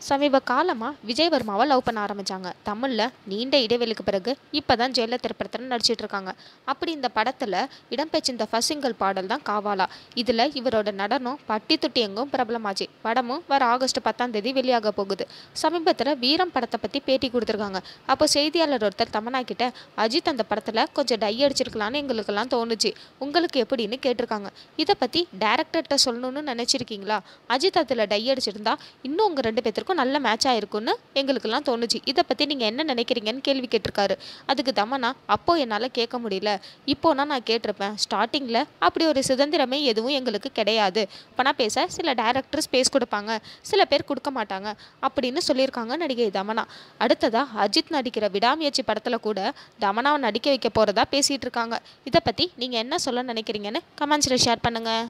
சமீப காலமாக விஜய் வர்மாவை லவ் பண்ண ஆரம்பித்தாங்க தமிழில் நீண்ட இடைவெளிக்கு பிறகு இப்போ தான் ஜெயில திரைப்படத்தில் நடிச்சிட்டு இருக்காங்க அப்படி இந்த படத்தில் இடம்பெற்ற இந்த ஃபர்ஸ்ட் சிங்கிள் பாடல் தான் காவாலா இதில் இவரோட நடனம் பட்டி தொட்டி எங்கும் பிரபலமாச்சு படமும் வர ஆகஸ்ட் பத்தாம் தேதி வெளியாக போகுது சமீபத்தில் வீரம் படத்தை பற்றி பேட்டி கொடுத்துருக்காங்க அப்போ செய்தியாளர் ஒருத்தர் தமனா கிட்ட அஜித் அந்த படத்தில் கொஞ்சம் டை அடிச்சிருக்கலான்னு எங்களுக்கெல்லாம் தோணுச்சு உங்களுக்கு எப்படின்னு கேட்டிருக்காங்க இதை பற்றி டேரக்டர்கிட்ட சொல்லணும்னு நினச்சிருக்கீங்களா அஜித் அதில் டை அடிச்சிருந்தா இன்னும் உங்கள் ரெண்டு பேர்த்துக்கும் நல்ல மேட்ச் ஆயிருக்கும்னு எங்களுக்கெல்லாம் தோணுச்சு இதை பற்றி நீங்கள் என்ன நினைக்கிறீங்கன்னு கேள்வி கேட்டிருக்காரு அதுக்கு தமனா அப்போ என்னால் கேட்க முடியல இப்போனா நான் கேட்டிருப்பேன் ஸ்டார்டிங்கில் அப்படி ஒரு சுதந்திரமே எதுவும் எங்களுக்கு கிடையாது பணம் பேச சில டேரக்டர் ஸ்பேஸ் கொடுப்பாங்க சில பேர் கொடுக்க மாட்டாங்க அப்படின்னு சொல்லியிருக்காங்க நடிகை தமனா அடுத்ததா அஜித் நடிக்கிற விடாமுயற்சி படத்தில் கூட தமனாவை நடிக்க வைக்க போகிறதா பேசிகிட்டு இருக்காங்க இதை பற்றி நீங்கள் என்ன சொல்ல நினைக்கிறீங்கன்னு கமெண்ட்ஸில் ஷேர் பண்ணுங்கள்